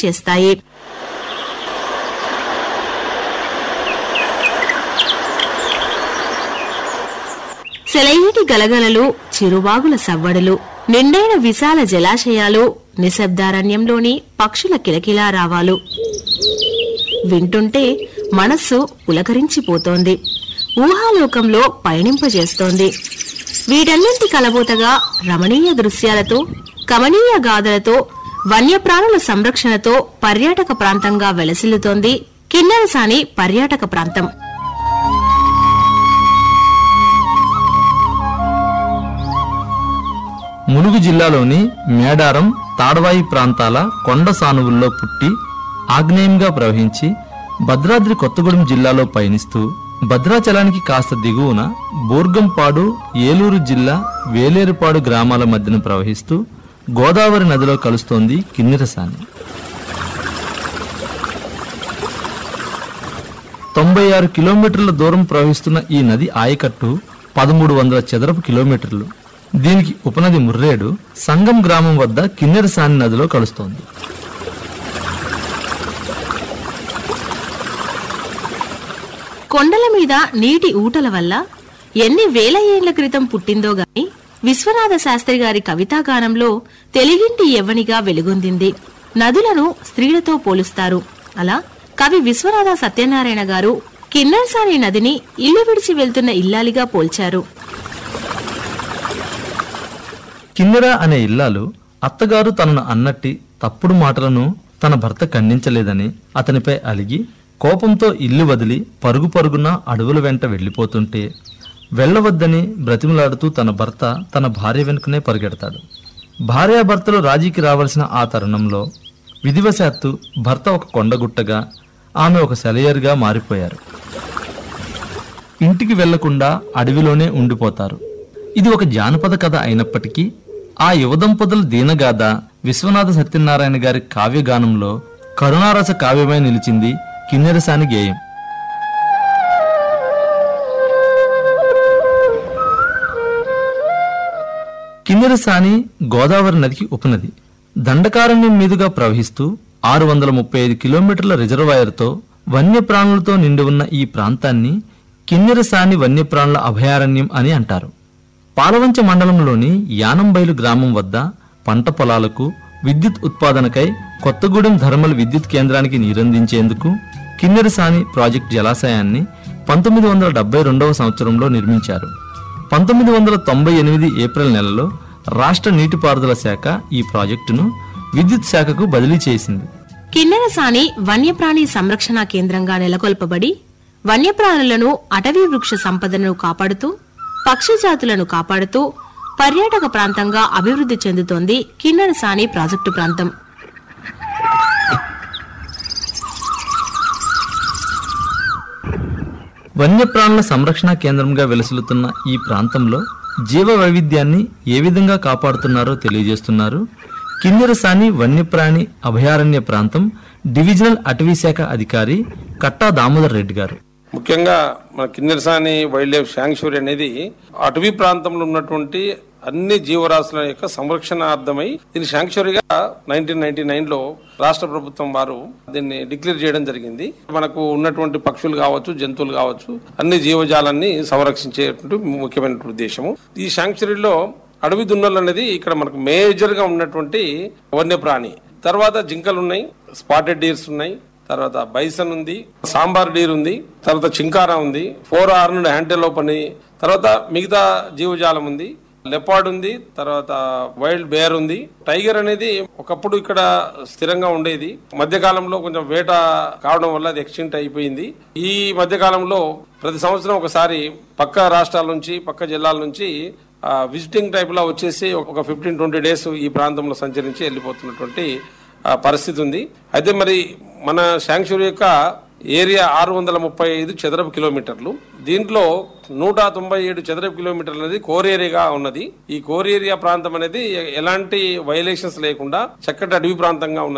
చేస్తాయి సెలయేటి గలగలలు చిరువాగుల సవ్వడులు నిండైన విశాల జలాశయాలు నిశ్శబ్దారణ్యంలోని పక్షుల కిలకిలారావాలు వింటుంటే మనస్సు పులకరించిపోతోంది ఊహాలోకంలో పయనింపజేస్తోంది వీటన్నింటి కలబోతగా రమణీయ దృశ్యాలతో కమనీయ గాథలతో వన్యప్రాణుల సంరక్షణతో పర్యాటక ప్రాంతంగా వెలసిల్లుతోంది కిన్నెరసాని పర్యాటక ప్రాంతం ములుగు జిల్లాలోని మేడారం తాడవాయి ప్రాంతాల కొండ సానువుల్లో పుట్టి ఆగ్నేయంగా ప్రవహించి భద్రాద్రి కొత్తగూడెం జిల్లాలో పయనిస్తూ భద్రాచలానికి కాస్త దిగువన బోర్గంపాడు ఏలూరు జిల్లా వేలేరుపాడు గ్రామాల మధ్యన ప్రవహిస్తూ గోదావరి నదిలో కలుస్తోంది కిన్నెరసాని తొంభై ఆరు కిలోమీటర్ల దూరం ప్రవహిస్తున్న ఈ నది ఆయకట్టు పదమూడు వందల చదరపు కిలోమీటర్లు దీనికి ఉపనది ముర్రేడు సంగం గ్రామం వద్ద కిన్నెరసాని నదిలో కలుస్తోంది కొండల మీద నీటి ఊటల వల్ల ఎన్ని వేల ఏండ్ల క్రితం పుట్టిందో గాని విశ్వనాథ శాస్త్రి గారి కవితాగానంలో తెలుగింటి యవ్వనిగా వెలుగొందింది నదులను స్త్రీలతో పోలుస్తారు అలా కవి విశ్వనాథ సత్యనారాయణ గారు కిన్నెరసాని నదిని ఇల్లు విడిచి వెళ్తున్న ఇల్లాలిగా పోల్చారు కిన్నెర అనే ఇల్లాలు అత్తగారు తనను అన్నట్టి తప్పుడు మాటలను తన భర్త ఖండించలేదని అతనిపై అలిగి కోపంతో ఇల్లు వదిలి పరుగు పరుగున అడవుల వెంట వెళ్లిపోతుంటే వెళ్ళవద్దని బ్రతిమలాడుతూ తన భర్త తన భార్య వెనుకనే పరిగెడతాడు భార్యాభర్తలు రాజీకి రావాల్సిన ఆ తరుణంలో విధివశాత్తు భర్త ఒక కొండగుట్టగా ఆమె ఒక సెలయర్గా మారిపోయారు ఇంటికి వెళ్లకుండా అడవిలోనే ఉండిపోతారు ఇది ఒక జానపద కథ అయినప్పటికీ ఆ యువదంపతుల దీనగాథ విశ్వనాథ సత్యనారాయణ గారి కావ్యగానంలో కరుణారస కావ్యమై నిలిచింది కిన్నెరసాని గేయం కిన్నెరసాని గోదావరి నదికి ఉపనది దండకారణ్యం మీదుగా ప్రవహిస్తూ ఆరు వందల ముప్పై ఐదు కిలోమీటర్ల రిజర్వాయర్తో వన్యప్రాణులతో నిండి ఉన్న ఈ ప్రాంతాన్ని కిన్నెరసాని వన్యప్రాణుల అభయారణ్యం అని అంటారు పాలవంచ మండలంలోని యానంబైలు గ్రామం వద్ద పంట పొలాలకు విద్యుత్ ఉత్పాదనకై కొత్తగూడెం ధర్మల్ విద్యుత్ కేంద్రానికి నీరందించేందుకు కిన్నెరసాని ప్రాజెక్ట్ జలాశయాన్ని పంతొమ్మిది వందల డెబ్బై రెండవ సంవత్సరంలో నిర్మించారు పంతొమ్మిది వందల తొంభై ఎనిమిది ఏప్రిల్ నెలలో రాష్ట్ర నీటిపారుదల శాఖ ఈ ప్రాజెక్టును విద్యుత్ శాఖకు బదిలీ చేసింది కిన్నెరసాని వన్యప్రాణి సంరక్షణ కేంద్రంగా నెలకొల్పబడి వన్యప్రాణులను అటవీ వృక్ష సంపదను కాపాడుతూ పక్షి జాతులను కాపాడుతూ పర్యాటక ప్రాంతంగా అభివృద్ధి చెందుతోంది కిన్నెరసాని ప్రాజెక్టు ప్రాంతం వన్యప్రాణుల సంరక్షణ కేంద్రంగా వెలసిల్లుతున్న ఈ ప్రాంతంలో జీవ వైవిధ్యాన్ని ఏ విధంగా కాపాడుతున్నారో తెలియజేస్తున్నారు కిన్నెరసాని వన్యప్రాణి అభయారణ్య ప్రాంతం డివిజనల్ అటవీ శాఖ అధికారి కట్టా దామోదర్ రెడ్డి గారు ముఖ్యంగా మన కిన్నెరసాని వైల్డ్ లైఫ్ శాంక్చురీ అనేది అటవీ ప్రాంతంలో ఉన్నటువంటి అన్ని జీవరాశుల యొక్క సంరక్షణార్థమై దీని శాంక్చురీగా నైన్టీన్ నైన్టీ నైన్ లో రాష్ట్ర ప్రభుత్వం వారు దీన్ని డిక్లేర్ చేయడం జరిగింది మనకు ఉన్నటువంటి పక్షులు కావచ్చు జంతువులు కావచ్చు అన్ని జీవజాలాన్ని సంరక్షించేటువంటి ముఖ్యమైనటువంటి ఉద్దేశము ఈ శాంక్చురీలో అడవి దున్నలు అనేది ఇక్కడ మనకు మేజర్ గా ఉన్నటువంటి వన్యప్రాణి తర్వాత జింకలు ఉన్నాయి స్పాటెడ్ డీర్స్ ఉన్నాయి తర్వాత బైసన్ ఉంది సాంబార్ డీర్ ఉంది తర్వాత చింకారా ఉంది ఫోర్ ఆర్నుడ్ హ్యాంటెలోప్ అని తర్వాత మిగతా జీవజాలం ఉంది లెపార్డ్ ఉంది తర్వాత వైల్డ్ బేర్ ఉంది టైగర్ అనేది ఒకప్పుడు ఇక్కడ స్థిరంగా ఉండేది మధ్యకాలంలో కొంచెం వేట కావడం వల్ల అది ఎక్స్టింక్ట్ అయిపోయింది ఈ మధ్యకాలంలో ప్రతి సంవత్సరం ఒకసారి పక్క రాష్ట్రాల నుంచి పక్క జిల్లాల నుంచి విజిటింగ్ టైప్ లో వచ్చేసి ఒక ఫిఫ్టీన్ ట్వంటీ డేస్ ఈ ప్రాంతంలో సంచరించి వెళ్ళిపోతున్నటువంటి ఆ, పరిస్థితి ఉంది అయితే మరి మన శాంక్చురీ యొక్క ఏరియా ఆరు వందల ముప్పై ఐదు చదరపు కిలోమీటర్లు దీంట్లో నూట తొంభై ఏడు చదరపు కిలోమీటర్లు అనేది కోర్ ఏరియాగా ఉన్నది ఈ కోర్ ఏరియా ప్రాంతం అనేది ఎ- ఎలాంటి వైలేషన్స్ లేకుండా చక్కటి అడవి ప్రాంతంగా ఉన్నది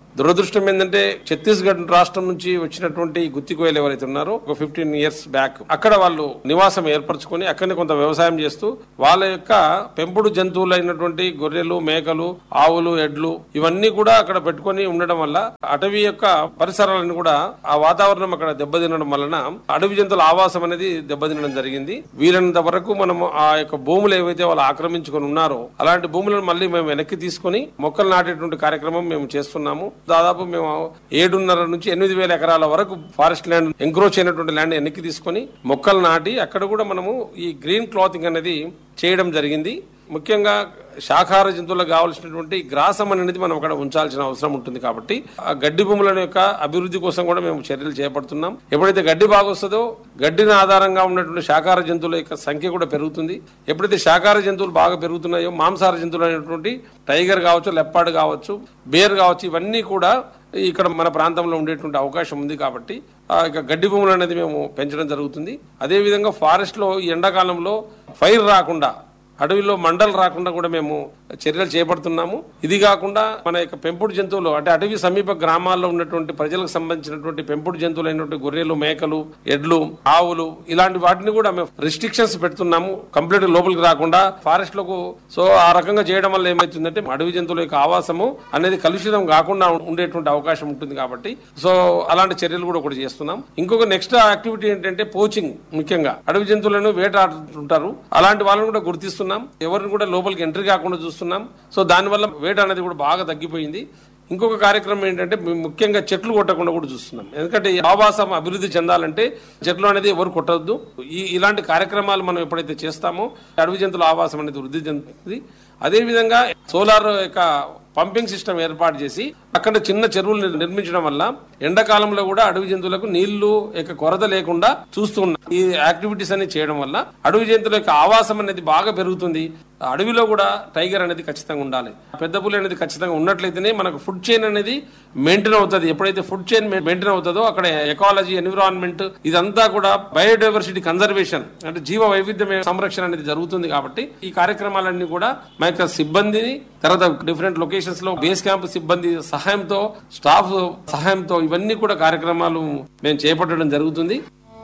దురదృష్టం ఏంటంటే ఛత్తీస్గఢ్ రాష్ట్రం నుంచి వచ్చినటువంటి గుత్తి కోయలు ఎవరైతే ఉన్నారో ఒక ఫిఫ్టీన్ ఇయర్స్ బ్యాక్ అక్కడ వాళ్ళు నివాసం ఏర్పరచుకొని అక్కడనే కొంత వ్యవసాయం చేస్తూ వాళ్ళ యొక్క పెంపుడు జంతువులు అయినటువంటి గొర్రెలు మేకలు ఆవులు ఎడ్లు ఇవన్నీ కూడా అక్కడ పెట్టుకొని ఉండడం వల్ల అటవీ యొక్క పరిసరాలను కూడా ఆ వాతావరణం అక్కడ దెబ్బతినడం వలన అడవి జంతువుల ఆవాసం అనేది దెబ్బతినడం జరిగింది వీలైనంత వరకు మనం ఆ యొక్క భూములు ఏవైతే వాళ్ళు ఆక్రమించుకొని ఉన్నారో అలాంటి భూములను మళ్ళీ మేము వెనక్కి తీసుకొని మొక్కలు నాటేటువంటి కార్యక్రమం మేము చేస్తున్నాము దాదాపు మేము ఏడున్నర నుంచి ఎనిమిది వేల ఎకరాల వరకు ఫారెస్ట్ ల్యాండ్ ఎంక్రోచ్ అయినటువంటి ల్యాండ్ వెనక్కి తీసుకొని మొక్కలు నాటి అక్కడ కూడా మనము ఈ గ్రీన్ క్లాతింగ్ అనేది చేయడం జరిగింది ముఖ్యంగా శాకాహార జంతువులకు కావాల్సినటువంటి గ్రాసం అనేది మనం అక్కడ ఉంచాల్సిన అవసరం ఉంటుంది కాబట్టి ఆ గడ్డి భూముల యొక్క అభివృద్ధి కోసం కూడా మేము చర్యలు చేపడుతున్నాం ఎప్పుడైతే గడ్డి బాగా వస్తుందో గడ్డిని ఆధారంగా ఉన్నటువంటి శాకాహార జంతువుల యొక్క సంఖ్య కూడా పెరుగుతుంది ఎప్పుడైతే శాకాహార జంతువులు బాగా పెరుగుతున్నాయో మాంసాహార జంతువులు అయినటువంటి టైగర్ కావచ్చు లెప్పాడ్ కావచ్చు బేర్ కావచ్చు ఇవన్నీ కూడా ఇక్కడ మన ప్రాంతంలో ఉండేటువంటి అవకాశం ఉంది కాబట్టి ఆ యొక్క గడ్డి భూములు అనేది మేము పెంచడం జరుగుతుంది అదేవిధంగా ఫారెస్ట్ లో ఈ ఎండాకాలంలో ఫైర్ రాకుండా అడవిలో మండలు రాకుండా కూడా మేము చర్యలు చేపడుతున్నాము ఇది కాకుండా మన యొక్క పెంపుడు జంతువులు అంటే అటవీ సమీప గ్రామాల్లో ఉన్నటువంటి ప్రజలకు సంబంధించినటువంటి పెంపుడు జంతువులు అయినటువంటి గొర్రెలు మేకలు ఎడ్లు ఆవులు ఇలాంటి వాటిని కూడా మేము రిస్ట్రిక్షన్స్ పెడుతున్నాము కంప్లీట్ లోపలికి రాకుండా ఫారెస్ట్ లకు సో ఆ రకంగా చేయడం వల్ల ఏమైతుందంటే అడవి జంతువుల యొక్క ఆవాసము అనేది కలుషితం కాకుండా ఉండేటువంటి అవకాశం ఉంటుంది కాబట్టి సో అలాంటి చర్యలు కూడా ఒకటి చేస్తున్నాం ఇంకొక నెక్స్ట్ యాక్టివిటీ ఏంటంటే పోచింగ్ ముఖ్యంగా అడవి జంతువులను వేటాడుతుంటారు అలాంటి వాళ్ళని కూడా గుర్తిస్తున్నాం ఎవరిని కూడా లోపలికి ఎంట్రీ కాకుండా చూస్తున్నాం సో దానివల్ల వేట అనేది కూడా బాగా తగ్గిపోయింది ఇంకొక కార్యక్రమం ఏంటంటే మేము ముఖ్యంగా చెట్లు కొట్టకుండా కూడా చూస్తున్నాం ఎందుకంటే ఈ ఆవాసం అభివృద్ధి చెందాలంటే చెట్లు అనేది ఎవరు కొట్టద్దు ఈ ఇలాంటి కార్యక్రమాలు మనం ఎప్పుడైతే చేస్తామో అడవి జంతువుల ఆవాసం అనేది వృద్ధి చెందుతుంది అదేవిధంగా సోలార్ యొక్క పంపింగ్ సిస్టమ్ ఏర్పాటు చేసి అక్కడ చిన్న చెరువులు నిర్మించడం వల్ల ఎండాకాలంలో కూడా అడవి జంతువులకు నీళ్లు యొక్క కొరత లేకుండా చూస్తూ ఉన్నాం ఈ యాక్టివిటీస్ అన్ని చేయడం వల్ల అడవి జంతువుల యొక్క ఆవాసం అనేది బాగా పెరుగుతుంది అడవిలో కూడా టైగర్ అనేది ఖచ్చితంగా ఉండాలి పెద్ద పులి అనేది ఖచ్చితంగా ఉన్నట్లయితేనే మనకు ఫుడ్ చైన్ అనేది మెయింటైన్ అవుతుంది ఎప్పుడైతే ఫుడ్ చైన్ మెయింటైన్ అవుతుందో అక్కడ ఎకాలజీ ఎన్విరాన్మెంట్ ఇదంతా కూడా బయోడైవర్సిటీ కన్జర్వేషన్ అంటే జీవ వైవిధ్యం సంరక్షణ అనేది జరుగుతుంది కాబట్టి ఈ కార్యక్రమాలన్నీ కూడా మా యొక్క సిబ్బందిని తర్వాత డిఫరెంట్ లొకేషన్స్ లో బేస్ క్యాంప్ సిబ్బంది సహాయంతో స్టాఫ్ సహాయంతో ఇవన్నీ కూడా కార్యక్రమాలు మేము చేపట్టడం జరుగుతుంది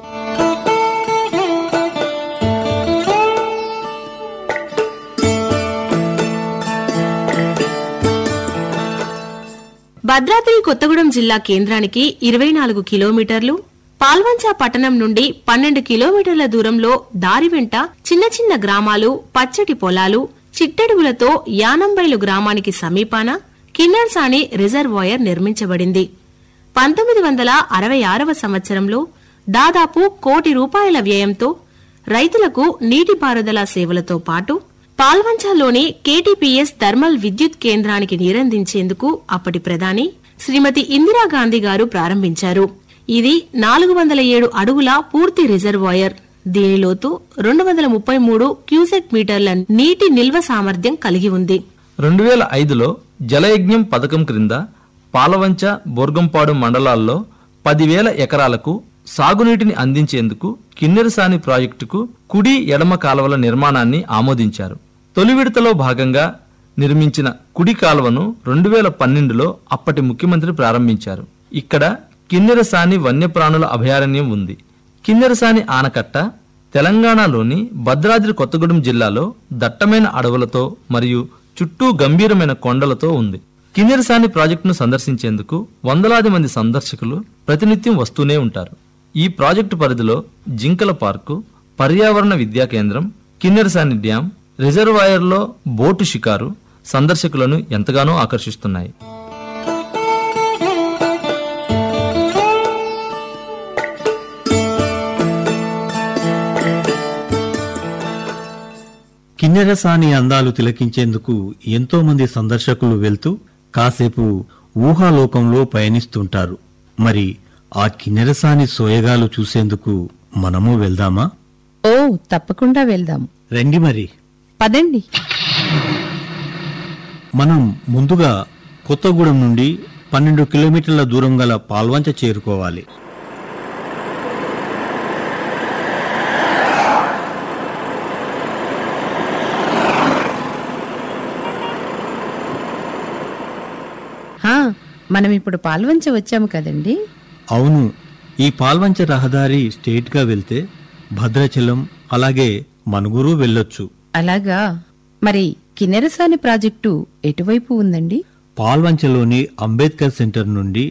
భద్రాద్రి కొత్తగూడెం జిల్లా కేంద్రానికి ఇరవై నాలుగు కిలోమీటర్లు పాల్వంచ పట్టణం నుండి పన్నెండు కిలోమీటర్ల దూరంలో దారి వెంట చిన్న చిన్న గ్రామాలు పచ్చటి పొలాలు చిట్టడుగులతో యానంబైలు గ్రామానికి సమీపాన కిన్నర్సాని రిజర్వాయర్ నిర్మించబడింది పంతొమ్మిది వందల అరవై ఆరవ సంవత్సరంలో దాదాపు కోటి రూపాయల వ్యయంతో రైతులకు నీటిపారుదల సేవలతో పాటు పాల్వంచాలోని కేటీపీఎస్ థర్మల్ విద్యుత్ కేంద్రానికి నీరందించేందుకు అప్పటి ప్రధాని శ్రీమతి ఇందిరాగాంధీ గారు ప్రారంభించారు ఇది నాలుగు వందల ఏడు అడుగుల పూర్తి రిజర్వాయర్ దీని లోతు రెండు వందల ముప్పై మూడు క్యూసెక్ మీటర్ల నీటి నిల్వ సామర్థ్యం కలిగి ఉంది రెండు వేల ఐదులో జలయజ్ఞం పథకం క్రింద పాలవంచ బోర్గంపాడు మండలాల్లో పదివేల ఎకరాలకు సాగునీటిని అందించేందుకు కిన్నెరసాని ప్రాజెక్టుకు కుడి ఎడమ కాలువల నిర్మాణాన్ని ఆమోదించారు తొలి విడతలో భాగంగా నిర్మించిన కుడి కాలువను రెండు వేల పన్నెండులో అప్పటి ముఖ్యమంత్రి ప్రారంభించారు ఇక్కడ కిన్నెరసాని వన్యప్రాణుల అభయారణ్యం ఉంది కిన్నెరసాని ఆనకట్ట తెలంగాణలోని భద్రాద్రి కొత్తగూడెం జిల్లాలో దట్టమైన అడవులతో మరియు చుట్టూ గంభీరమైన కొండలతో ఉంది కిన్నెరసాని ప్రాజెక్టును సందర్శించేందుకు వందలాది మంది సందర్శకులు ప్రతినిత్యం వస్తూనే ఉంటారు ఈ ప్రాజెక్టు పరిధిలో జింకల పార్కు పర్యావరణ విద్యా కేంద్రం కిన్నెరసాని డ్యాం రిజర్వాయర్లో బోటు షికారు సందర్శకులను ఎంతగానో ఆకర్షిస్తున్నాయి కిన్నెరసాని అందాలు తిలకించేందుకు ఎంతో మంది సందర్శకులు వెళ్తూ కాసేపు ఊహాలోకంలో పయనిస్తుంటారు మరి ఆ కిన్నెరసాని సోయగాలు చూసేందుకు మనము వెళ్దామా ఓ తప్పకుండా వెళ్దాం రండి మరి పదండి మనం ముందుగా కొత్తగూడెం నుండి పన్నెండు కిలోమీటర్ల దూరం గల పాల్వంచ చేరుకోవాలి హా మనం ఇప్పుడు పాల్వంచ వచ్చాము కదండి అవును ఈ పాల్వంచ రహదారి స్ట్రేట్గా వెళ్తే భద్రాచలం అలాగే మనుగురు వెళ్ళొచ్చు అలాగా మరి కిన్నెరసాని ప్రాజెక్టు ఎటువైపు ఉందండి పాల్వంచలోని అంబేద్కర్ సెంటర్ నుండి